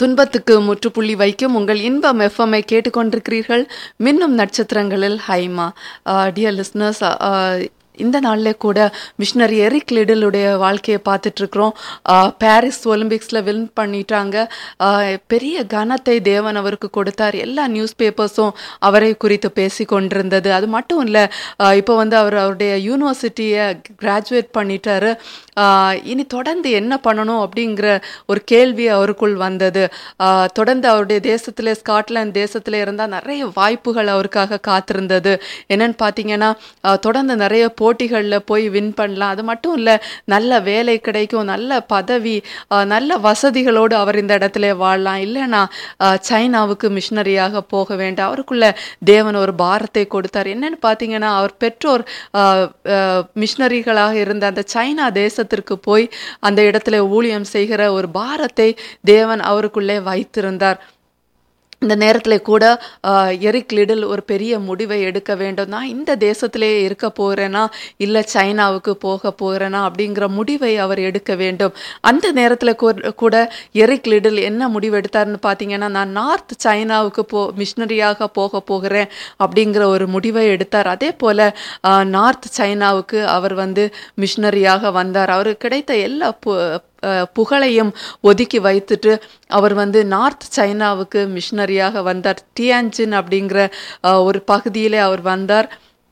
துன்பத்துக்கு முற்றுப்புள்ளி வைக்கும் உங்கள் இன்பம் எஃப்எம்ஐ கேட்டுக்கொண்டிருக்கிறீர்கள் மின்னும் நட்சத்திரங்களில் ஹைமா டியர் லிஸ்னர்ஸ் இந்த நாளில் கூட மிஷினரி எரிக் லிடிலுடைய வாழ்க்கையை பார்த்துட்ருக்குறோம் பாரிஸ் ஒலிம்பிக்ஸில் வின் பண்ணிட்டாங்க ஆஹ் பெரிய கனத்தை தேவன் அவருக்கு கொடுத்தார் எல்லா நியூஸ் பேப்பர்ஸும் அவரை குறித்து பேசி கொண்டிருந்தது அது மட்டும் இல்லை இப்போ வந்து அவர் அவருடைய யூனிவர்சிட்டியை கிராஜுவேட் பண்ணிட்டாரு ஆஹ் இனி தொடர்ந்து என்ன பண்ணணும் அப்படிங்கிற ஒரு கேள்வி அவருக்குள் வந்தது ஆஹ் தொடர்ந்து அவருடைய தேசத்தில் ஸ்காட்லாந்து தேசத்தில் இருந்தால் நிறைய வாய்ப்புகள் அவருக்காக காத்திருந்தது என்னன்னு பார்த்தீங்கன்னா ஆஹ் தொடர்ந்து நிறைய போட்டிகளில் போய் வின் பண்ணலாம் அது மட்டும் இல்லை நல்ல வேலை கிடைக்கும் நல்ல பதவி ஆஹ் நல்ல வசதிகளோடு அவர் இந்த இடத்துல வாழலாம் இல்லைன்னா ஆஹ் சைனாவுக்கு மிஷினரியாக போக வேண்டாம் அவருக்குள்ள தேவன் ஒரு பாரத்தை கொடுத்தார் என்னன்னு பார்த்தீங்கன்னா அவர் பெற்றோர் ஆஹ் ஆஹ் மிஷினரிகளாக இருந்த அந்த சைனா தேசத்திற்கு போய் அந்த இடத்துல ஊழியம் செய்கிற ஒரு பாரத்தை தேவன் அவருக்குள்ளே வைத்திருந்தார் இந்த நேரத்தில் கூட ஆஹ், எரிக் லிடில் ஒரு பெரிய முடிவை எடுக்க வேண்டும் நான் இந்த தேசத்திலே இருக்க போகிறேனா இல்லை சைனாவுக்கு போக போகிறேனா அப்படிங்கிற முடிவை அவர் எடுக்க வேண்டும் அந்த நேரத்தில் கூட எரிக் லிடில் என்ன முடிவு எடுத்தார்னு பார்த்தீங்கன்னா நான் நார்த் சைனாவுக்கு போ மிஷினரியாக போக போகிறேன் அப்படிங்கிற ஒரு முடிவை எடுத்தார் அதே போல் நார்த் சைனாவுக்கு அவர் வந்து மிஷினரியாக வந்தார் அவருக்கு கிடைத்த எல்லா பு- அஹ் புகழையும் ஒதுக்கி வைத்துட்டு அவர் வந்து நார்த் சைனாவுக்கு மிஷினரியாக வந்தார் டியான்ஜின் அப்படிங்கிற அஹ், ஒரு பகுதியிலே அவர் வந்தார்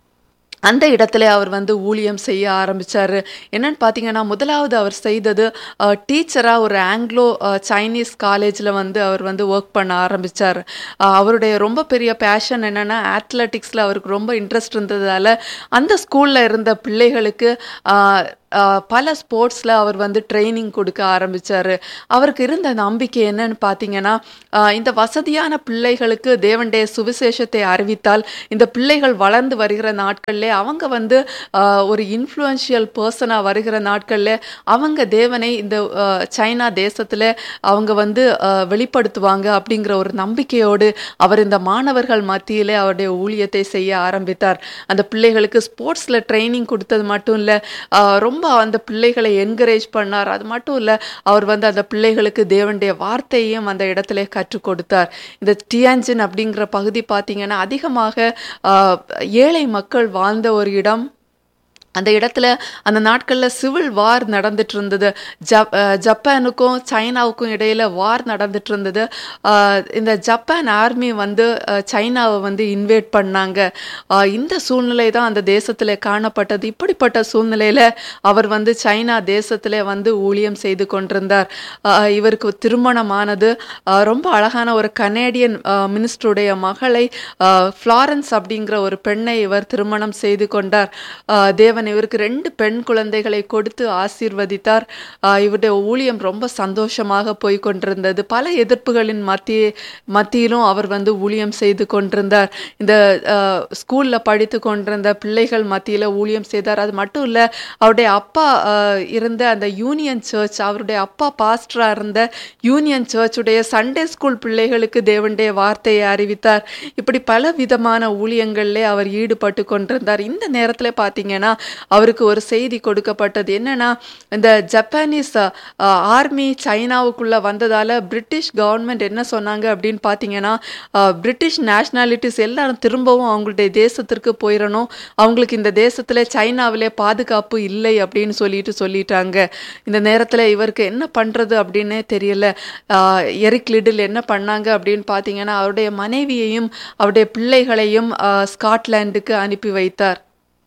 அந்த இடத்துல அவர் வந்து ஊழியம் செய்ய ஆரம்பிச்சாரு என்னன்னு பார்த்தீங்கன்னா முதலாவது அவர் செய்தது டீச்சராக ஒரு ஆங்கிலோ சைனீஸ் காலேஜில் வந்து அவர் வந்து ஒர்க் பண்ண ஆரம்பிச்சார் அஹ், அவருடைய ரொம்ப பெரிய பேஷன் என்னன்னா அத்லெட்டிக்ஸில் அவருக்கு ரொம்ப இன்ட்ரெஸ்ட் இருந்ததால அந்த ஸ்கூலில் இருந்த பிள்ளைகளுக்கு அஹ், அஹ், பல ஸ்போர்ட்ஸில் அவர் வந்து ட்ரைனிங் கொடுக்க ஆரம்பிச்சாரு அவருக்கு இருந்த நம்பிக்கை என்னன்னு பார்த்தீங்கன்னா அஹ், இந்த வசதியான பிள்ளைகளுக்கு தேவனுடைய சுவிசேஷத்தை அறிவித்தால் இந்த பிள்ளைகள் வளர்ந்து வருகிற நாட்கள்ல அவங்க வந்து அஹ், ஒரு இன்ஃப்ளூயன்ஷியல் பர்சனாக வருகிற நாட்கள்ல அவங்க தேவனை இந்த அஹ், சைனா தேசத்துல அவங்க வந்து அஹ், வெளிப்படுத்துவாங்க அப்படிங்கிற ஒரு நம்பிக்கையோடு அவர் இந்த மாணவர்கள் மத்தியிலே அவருடைய ஊழியத்தை செய்ய ஆரம்பித்தார் அந்த பிள்ளைகளுக்கு ஸ்போர்ட்ஸ்ல ட்ரைனிங் கொடுத்தது மட்டும் இல்லை ரொம்ப அந்த பிள்ளைகளை என்கரேஜ் பண்ணார் அது மட்டும் இல்லை அவர் வந்து அந்த பிள்ளைகளுக்கு தேவனுடைய வார்த்தையையும் அந்த இடத்துல கற்றுக் கொடுத்தார் இந்த டியான்ஜின் அப்படிங்கிற பகுதி பார்த்தீங்கன்னா அதிகமாக ஆஹ், ஏழை மக்கள் வாழ்ந்த ஒரு இடம் அந்த இடத்துல அந்த நாட்களில் சிவில் வார் நடந்துட்டு இருந்தது ஜப் அஹ் ஜப்பானுக்கும் சைனாவுக்கும் இடையில வார் நடந்துட்டு இருந்தது அஹ் இந்த ஜப்பான் ஆர்மி வந்து அஹ் சைனாவை வந்து இன்வேட் பண்ணாங்க அஹ் இந்த சூழ்நிலை தான் அந்த தேசத்தில் காணப்பட்டது இப்படிப்பட்ட சூழ்நிலையில அவர் வந்து சைனா தேசத்தில் வந்து ஊழியம் செய்து கொண்டிருந்தார் அஹ் இவருக்கு திருமணமானது அஹ் ரொம்ப அழகான ஒரு கனேடியன் மினிஸ்டருடைய மகளை அஹ் ஃப்ளாரன்ஸ் அப்படிங்கிற ஒரு பெண்ணை இவர் திருமணம் செய்து கொண்டார் அஹ் தேவன் இவருக்கு ரெண்டு பெண் குழந்தைகளை கொடுத்து ஆசீர்வதித்தார் அஹ் இவருடைய ஊழியம் ரொம்ப சந்தோஷமாக போய் கொண்டிருந்தது பல எதிர்ப்புகளின் மத்திய மத்தியிலும் அவர் வந்து ஊழியம் செய்து கொண்டிருந்தார் இந்த ஸ்கூல்ல படித்து கொண்டிருந்த பிள்ளைகள் மத்தியில ஊழியம் செய்தார் அது மட்டும் இல்ல அவருடைய அப்பா அஹ், இருந்த அந்த யூனியன் சர்ச் அவருடைய அப்பா பாஸ்டரா இருந்த யூனியன் சர்ச்சுடைய சண்டே ஸ்கூல் பிள்ளைகளுக்கு தேவனுடைய வார்த்தையை அறிவித்தார் இப்படி பல விதமான ஊழியங்களிலே அவர் ஈடுபட்டு கொண்டிருந்தார் இந்த நேரத்துல பார்த்தீங்கன்னா அவருக்கு ஒரு செய்தி கொடுக்கப்பட்டது என்னன்னா இந்த ஜப்பானீஸ் ஆர்மி சைனாவுக்குள்ள வந்ததால பிரிட்டிஷ் கவர்மெண்ட் என்ன சொன்னாங்க அப்படின்னு பார்த்தீங்கன்னா அஹ், பிரிட்டிஷ் நேஷனாலிட்டிஸ் எல்லாரும் திரும்பவும் அவங்களுடைய தேசத்திற்கு போயிடணும் அவங்களுக்கு இந்த தேசத்துல சைனாவிலே பாதுகாப்பு இல்லை அப்படின்னு சொல்லிட்டு சொல்லிட்டாங்க இந்த நேரத்துல இவருக்கு என்ன பண்றது அப்படின்னே தெரியல ஆஹ் எரிக் லிடில் என்ன பண்ணாங்க அப்படின்னு பார்த்தீங்கன்னா அவருடைய மனைவியையும் அவருடைய பிள்ளைகளையும் ஆஹ் ஸ்காட்லாந்துக்கு அனுப்பி வைத்தார்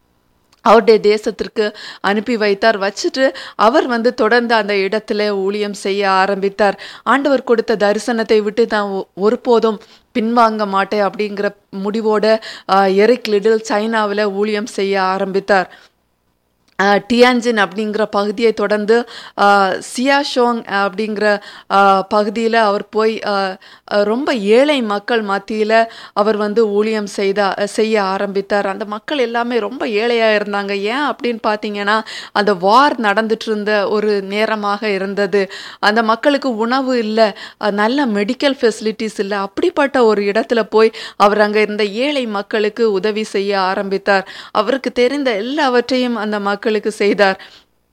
அவருடைய தேசத்திற்கு அனுப்பி வைத்தார் வச்சுட்டு அவர் வந்து தொடர்ந்து அந்த இடத்துல ஊழியம் செய்ய ஆரம்பித்தார் ஆண்டவர் கொடுத்த தரிசனத்தை விட்டு தான் ஒ- ஒருபோதும் பின்வாங்க மாட்டேன் அப்படிங்கிற முடிவோட ஆஹ், எரிக் லிடில் சைனாவில் ஊழியம் செய்ய ஆரம்பித்தார் ஆஹ், டியான்ஜின் அப்படிங்கிற பகுதியை தொடர்ந்து ஆஹ், சியாஷோங் அப்படிங்கிற பகுதியில் அவர் போய் ஆஹ், ஆஹ், ரொம்ப ஏழை மக்கள் மத்தியில் அவர் வந்து ஊழியம் செய்த செய்ய ஆரம்பித்தார் அந்த மக்கள் எல்லாமே ரொம்ப ஏழையாக இருந்தாங்க ஏன் அப்படின்னு பார்த்தீங்கன்னா அந்த வார் நடந்துட்டு இருந்த ஒரு நேரமாக இருந்தது அந்த மக்களுக்கு உணவு இல்லை நல்ல மெடிக்கல் ஃபெசிலிட்டிஸ் இல்லை அப்படிப்பட்ட ஒரு இடத்துல போய் அவர் அங்கே இருந்த ஏழை மக்களுக்கு உதவி செய்ய ஆரம்பித்தார் அவருக்கு தெரிந்த எல்லாவற்றையும் அந்த மக்களுக்கு செய்தார்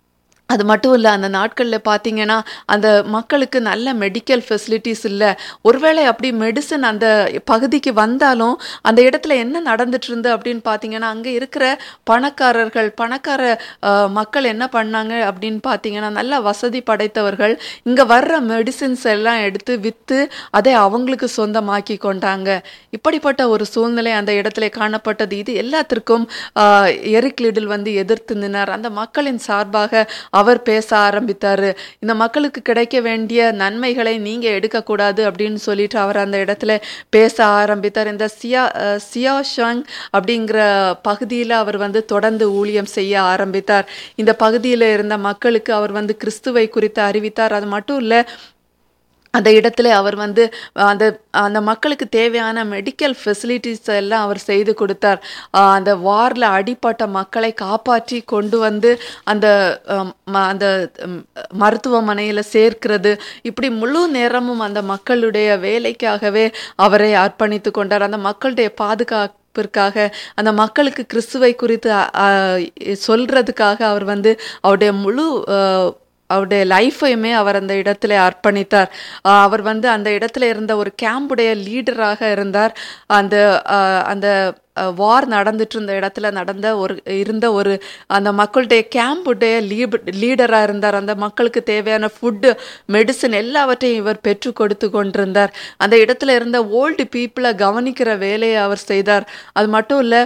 அது மட்டும் இல்லை அந்த நாட்களில் பார்த்தீங்கன்னா அந்த மக்களுக்கு நல்ல மெடிக்கல் ஃபெசிலிட்டிஸ் இல்லை ஒருவேளை அப்படி மெடிசன் அந்த பகுதிக்கு வந்தாலும் அந்த இடத்துல என்ன நடந்துட்டு இருந்து அப்படின்னு பார்த்தீங்கன்னா அங்கே இருக்கிற பணக்காரர்கள் பணக்கார அஹ், மக்கள் என்ன பண்ணாங்க அப்படின்னு பார்த்தீங்கன்னா நல்ல வசதி படைத்தவர்கள் இங்கே வர்ற மெடிசின்ஸ் எல்லாம் எடுத்து விற்று அதை அவங்களுக்கு சொந்தமாக்கி கொண்டாங்க இப்படிப்பட்ட ஒரு சூழ்நிலை அந்த இடத்துல காணப்பட்டது இது எல்லாத்திற்கும் ஆஹ், எரிக் லிடில் வந்து எதிர்த்து நின்னார் அந்த மக்களின் சார்பாக அவர் பேச ஆரம்பித்தாரு இந்த மக்களுக்கு கிடைக்க வேண்டிய நன்மைகளை நீங்க எடுக்கக்கூடாது அப்படின்னு சொல்லிட்டு அவர் அந்த இடத்துல பேச ஆரம்பித்தார் இந்த சியா அஹ், சியாஷாங் அப்படிங்கிற பகுதியில் அவர் வந்து தொடர்ந்து ஊழியம் செய்ய ஆரம்பித்தார் இந்த பகுதியில் இருந்த மக்களுக்கு அவர் வந்து கிறிஸ்துவை குறித்து அறிவித்தார் அது மட்டும் இல்லை அந்த இடத்துல அவர் வந்து அந்த அந்த மக்களுக்கு தேவையான மெடிக்கல் ஃபெசிலிட்டிஸ் எல்லாம் அவர் செய்து கொடுத்தார் ஆஹ் அந்த வாரில் அடிப்பட்ட மக்களை காப்பாற்றி கொண்டு வந்து அந்த ஆம், ம- அந்த ம், மருத்துவமனையில் சேர்க்கிறது இப்படி முழு நேரமும் அந்த மக்களுடைய வேலைக்காகவே அவரை அர்ப்பணித்து கொண்டார் அந்த மக்களுடைய பாதுகாப்பிற்காக அந்த மக்களுக்கு கிறிஸ்துவை குறித்து அ, அ, சொல்றதுக்காக அவர் வந்து அவருடைய முழு அஹ், அவருடைய லைஃபையுமே அவர் அந்த இடத்துல அர்ப்பணித்தார் ஆஹ் அவர் வந்து அந்த இடத்துல இருந்த ஒரு கேம்புடைய லீடராக இருந்தார் அந்த ஆஹ் அந்த வார் நடந்துட்டு இருந்த இடத்துல நடந்த ஒரு இருந்த ஒரு அந்த மக்களுடைய கேம்புடைய லீப் லீடராக இருந்தார் அந்த மக்களுக்கு தேவையான ஃபுட்டு மெடிசன் எல்லாவற்றையும் இவர் பெற்று கொடுத்து கொண்டிருந்தார் அந்த இடத்துல இருந்த ஓல்டு பீப்புளை கவனிக்கிற வேலையை அவர் செய்தார் அது மட்டும் இல்லை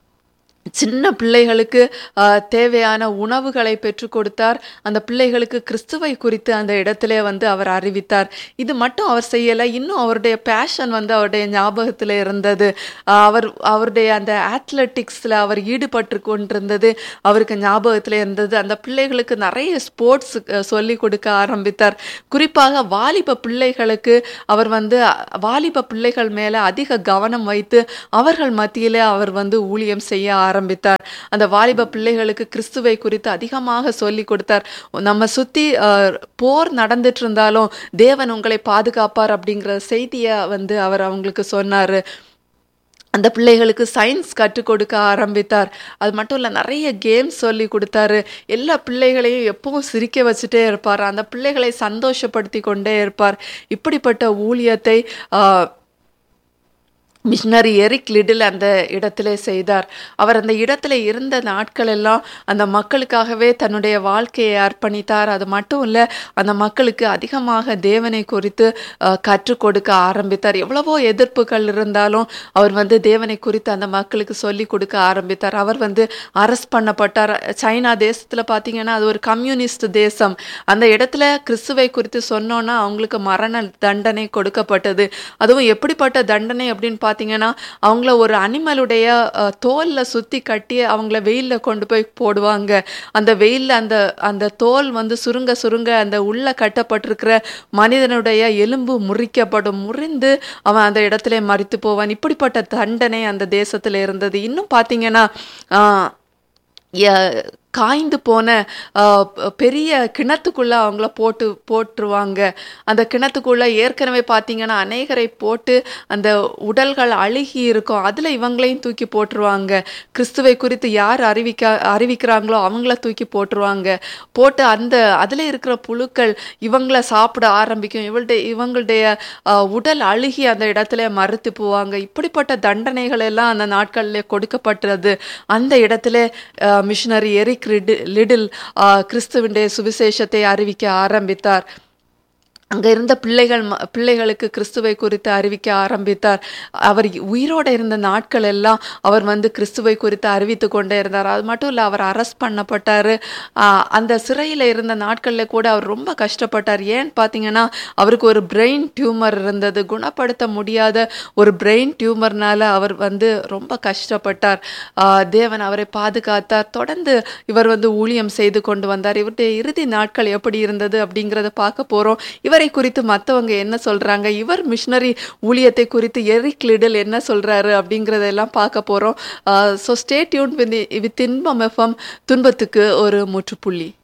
சின்ன பிள்ளைகளுக்கு ஆஹ், தேவையான உணவுகளை பெற்றுக் கொடுத்தார் அந்த பிள்ளைகளுக்கு கிறிஸ்துவை குறித்து அந்த இடத்திலே வந்து அவர் அறிவித்தார் இது மட்டும் அவர் செய்யலை இன்னும் அவருடைய பேஷன் வந்து அவருடைய ஞாபகத்தில் இருந்தது ஆஹ், அவர் அவருடைய அந்த அத்லெட்டிக்ஸில் அவர் ஈடுபட்டு கொண்டிருந்தது அவருக்கு ஞாபகத்தில் இருந்தது அந்த பிள்ளைகளுக்கு நிறைய ஸ்போர்ட்ஸ் சொல்லி கொடுக்க ஆரம்பித்தார் குறிப்பாக வாலிப பிள்ளைகளுக்கு அவர் வந்து அஹ், வாலிப பிள்ளைகள் மேலே அதிக கவனம் வைத்து அவர்கள் மத்தியிலே அவர் வந்து ஊழியம் செய்ய ஆரம்பித்தார் அந்த வாலிப பிள்ளைகளுக்கு கிறிஸ்துவை குறித்து அதிகமாக சொல்லி கொடுத்தார் நம்ம சுத்தி அஹ், போர் நடந்துட்டு இருந்தாலும் தேவன் உங்களை பாதுகாப்பார் அப்படிங்கிற செய்தியை வந்து அவர் அவங்களுக்கு சொன்னாரு அந்த பிள்ளைகளுக்கு சயின்ஸ் கற்றுக் கொடுக்க ஆரம்பித்தார் அது மட்டும் இல்லை நிறைய கேம்ஸ் சொல்லி கொடுத்தாரு எல்லா பிள்ளைகளையும் எப்பவும் சிரிக்க வச்சுட்டே இருப்பார் அந்த பிள்ளைகளை சந்தோஷப்படுத்தி கொண்டே இருப்பார் இப்படிப்பட்ட ஊழியத்தை ஆஹ், மிஷனரி எரிக் லிடில் அந்த இடத்திலே செய்தார் அவர் அந்த இடத்துல இருந்த நாட்கள் எல்லாம் அந்த மக்களுக்காகவே தன்னுடைய வாழ்க்கையை அர்ப்பணித்தார் அது மட்டும் இல்லை அந்த மக்களுக்கு அதிகமாக தேவனை குறித்து அஹ், கற்றுக் கொடுக்க ஆரம்பித்தார் எவ்வளவோ எதிர்ப்புகள் இருந்தாலும் அவர் வந்து தேவனை குறித்து அந்த மக்களுக்கு சொல்லி கொடுக்க ஆரம்பித்தார் அவர் வந்து அரெஸ்ட் பண்ணப்பட்டார் சைனா தேசத்தில் பார்த்தீங்கன்னா அது ஒரு கம்யூனிஸ்ட் தேசம் அந்த இடத்துல கிறிஸ்துவை குறித்து சொன்னோன்னா அவங்களுக்கு மரண தண்டனை கொடுக்கப்பட்டது அதுவும் எப்படிப்பட்ட தண்டனை அப்படின்னு பார்த்தீங்கன்னா அவங்கள ஒரு அனிமலுடைய அஹ், தோல்ல சுத்தி கட்டி அவங்கள வெயில்ல கொண்டு போய் போடுவாங்க அந்த வெயில்ல அந்த அந்த தோல் வந்து சுருங்க சுருங்க அந்த உள்ள கட்டப்பட்டிருக்கிற மனிதனுடைய எலும்பு முறிக்கப்படும் முறிந்து அவன் அந்த இடத்துல மறித்து போவான் இப்படிப்பட்ட தண்டனை அந்த தேசத்துல இருந்தது இன்னும் பார்த்தீங்கன்னா ஆஹ், ய- காய்ந்து போன ஆஹ், ப- பெரிய கிணத்துக்குள்ள அவங்கள போட்டு போட்டுருவாங்க அந்த கிணத்துக்குள்ள ஏற்கனவே பார்த்தீங்கன்னா அநேகரை போட்டு அந்த உடல்கள் அழுகி இருக்கும் அதில் இவங்களையும் தூக்கி போட்டுருவாங்க கிறிஸ்துவை குறித்து யார் அறிவிக்க அறிவிக்கிறாங்களோ அவங்கள தூக்கி போட்டுருவாங்க போட்டு அந்த அதில் இருக்கிற புழுக்கள் இவங்கள சாப்பிட ஆரம்பிக்கும் இவள்டைய இவங்களுடைய ஆஹ், உடல் அழுகி அந்த இடத்துல மறுத்து போவாங்க இப்படிப்பட்ட தண்டனைகள் எல்லாம் அந்த நாட்களில் கொடுக்கப்பட்டது அந்த இடத்துல மிஷனரி எரிக் ரிடி- லிடில் ஆஹ், கிறிஸ்துவினுடைய சுவிசேஷத்தை அறிவிக்க ஆரம்பித்தார் அங்க இருந்த பிள்ளைகள் ம- பிள்ளைகளுக்கு கிறிஸ்துவை குறித்து அறிவிக்க ஆரம்பித்தார் அவர் உயிரோட இருந்த நாட்கள் எல்லாம் அவர் வந்து கிறிஸ்துவை குறித்து அறிவித்து கொண்டே இருந்தார் அது மட்டும் இல்லை அவர் அரெஸ்ட் பண்ணப்பட்டாரு ஆஹ் அந்த சிறையில் இருந்த நாட்களில் கூட அவர் ரொம்ப கஷ்டப்பட்டார் ஏன்னு பார்த்தீங்கன்னா அவருக்கு ஒரு பிரெயின் டியூமர் இருந்தது குணப்படுத்த முடியாத ஒரு பிரெயின் டியூமர்னால அவர் வந்து ரொம்ப கஷ்டப்பட்டார் ஆஹ் தேவன் அவரை பாதுகாத்தார் தொடர்ந்து இவர் வந்து ஊழியம் செய்து கொண்டு வந்தார் இவருடைய இறுதி நாட்கள் எப்படி இருந்தது அப்படிங்கிறத பார்க்க போறோம் இவரை குறித்து மற்றவங்க என்ன சொல்றாங்க இவர் மிஷனரி ஊழியத்தை குறித்து எரிக் லிடில் என்ன சொல்றாரு அப்படிங்கிறதெல்லாம் பார்க்க போறோம் so stay tuned with with Inbam FM துன்பத்துக்கு ஒரு முற்றுப்புள்ளி